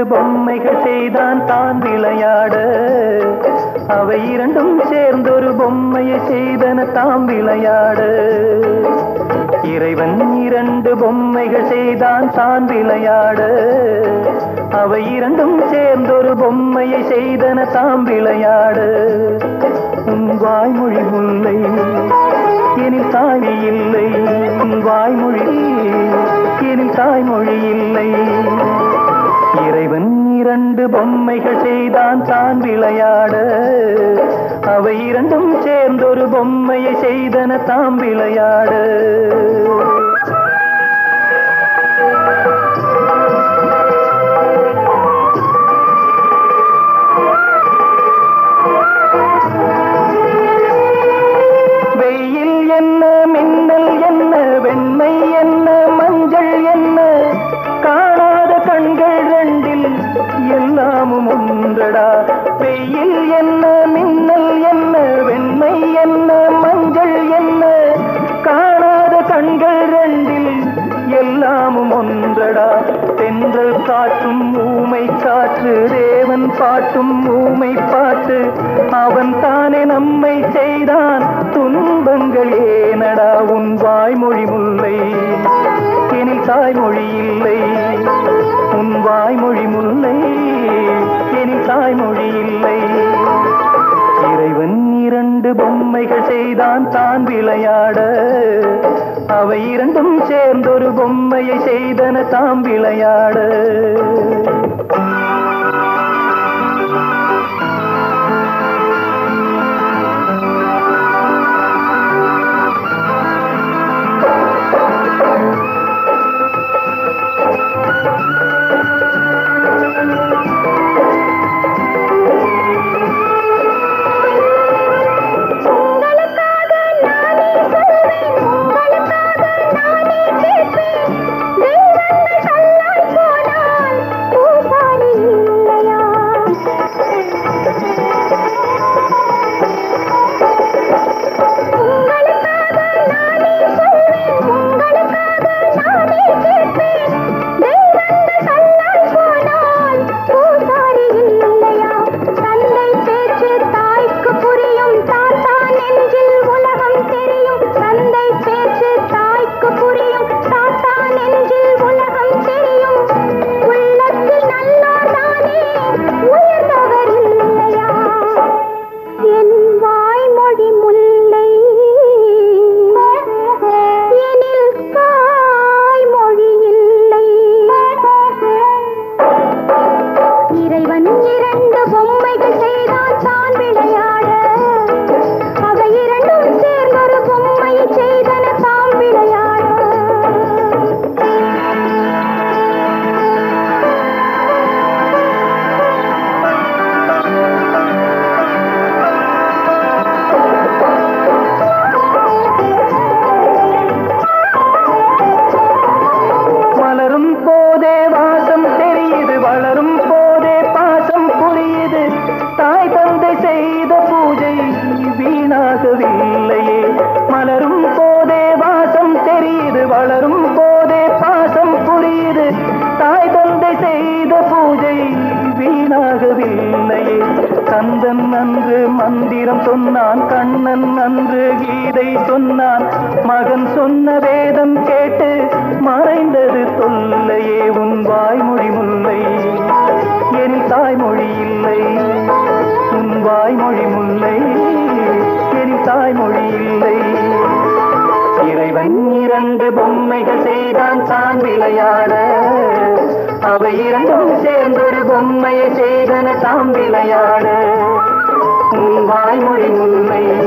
பொம்மைகள் செய்தான் தான் விளையாட அவை இரண்டும் சேர்ந்தொரு பொம்மையை செய்தன தாம் விளையாட இறைவன் இரண்டு பொம்மைகள் செய்தான் தான் விளையாட அவை இரண்டும் சேர்ந்தொரு பொம்மையை செய்தன தாம் விளையாட உன் வாய்மொழி முல்லை எனில் தாய்மொழி இல்லை உன் வாய்மொழி எனில் தாய்மொழி இல்லை இறைவன் இரண்டு பொம்மைகள் செய்தான் தான் விளையாட அவை இரண்டும் சேர்ந்தொரு பொம்மையை செய்தன தாம் விளையாட வெயில் என்ன மின்னல் என்ன வெண்மை என்ன மஞ்சள் என்ன காணாத கண்கள் ரெண்டில் எல்லாமும் ஒன்றடா வெயில் என்ன மின்னல் என்ன வெண்மை என்ன மஞ்சள் என்ன காணாத கண்கள் ரெண்டில் எல்லாமும் ஒன்றடா தென்றல் காற்றும் ஊமை காற்று தேவன் பாட்டும் ஊமை பாட்டு அவன் தானே நம்மை செய்தான் துன்பங்கள் ஏனடா உன் வாய்மொழி முல்லை இனி தாய்மொழி இல்லை உன் வாய்மொழி முல்லை இனி தாய்மொழி இல்லை இறைவன் இரண்டு பொம்மைகள் செய்தான் தான் விளையாட அவை இரண்டும் சேர்ந்தொரு பொம்மையை செய்தன தாம் விளையாட உங்களுக்காக நானே சொல்வேன் உங்களுக்காக நானே கேட்பேன் தெய்வங்கள் தள்ளாய் போனால் பூசாரி இல்லையா உங்களுக்காக நானே சொல்வேன் உங்களுக்காக நானே கேட்பேன் தெய்வங்கள் தள்ளாய் போனால் பூசாரி இல்லையா தந்தை பேச்சு தாய்க்கு புரியும் தாத்தா நெஞ்சில் உலகம் தெரியும் தந்தை பேச்சு தாய்க்கு புரியும் தாத்தா நெஞ்சில் உலகம் தெரியும் உள்ளத்தில் நல்லோர் தானே உயர்ந்தவர் இல்லையா என் வாய்மொழி முல்லை எனில் தாய்மொழி இல்லை இறைவன் இரண்டு பொம்மைகள் செய்தான் தான் விளையாட அவை இரண்டும் சேர்ந்தொரு பொம்மையை செய்தன தாம் விளையாட மலரும் போதே வாசம் தெரியுது வளரும் போதே பாசம் புரியுது தாய் தந்தை செய்த பூஜை வீணாகவில்லையே மலரும் போதே வாசம் தெரியுது வளரும் போதே பாசம் புரியுது தாய் தந்தை செய்த பூஜை வீணாகவில்லையே கந்தன் அன்று மந்திரம் சொன்னான் கண்ணன் அன்று கீதை சொன்னான் மகன் சொன்ன வேதம் கேட்டு மறைந்தது தொல்லையே உன் வாய்மொழி முல்லை என் தாய்மொழி இல்லை உன் வாய்மொழி முல்லை என் தாய்மொழி இல்லை இறைவன் இரண்டு பொம்மைகள் செய்தான் தான் விளையாட அவை இரண்டும் சேர்ந்தொரு பொம்மையை செய்தன தாம் விளையாட உன் வாய்மொழி முல்லை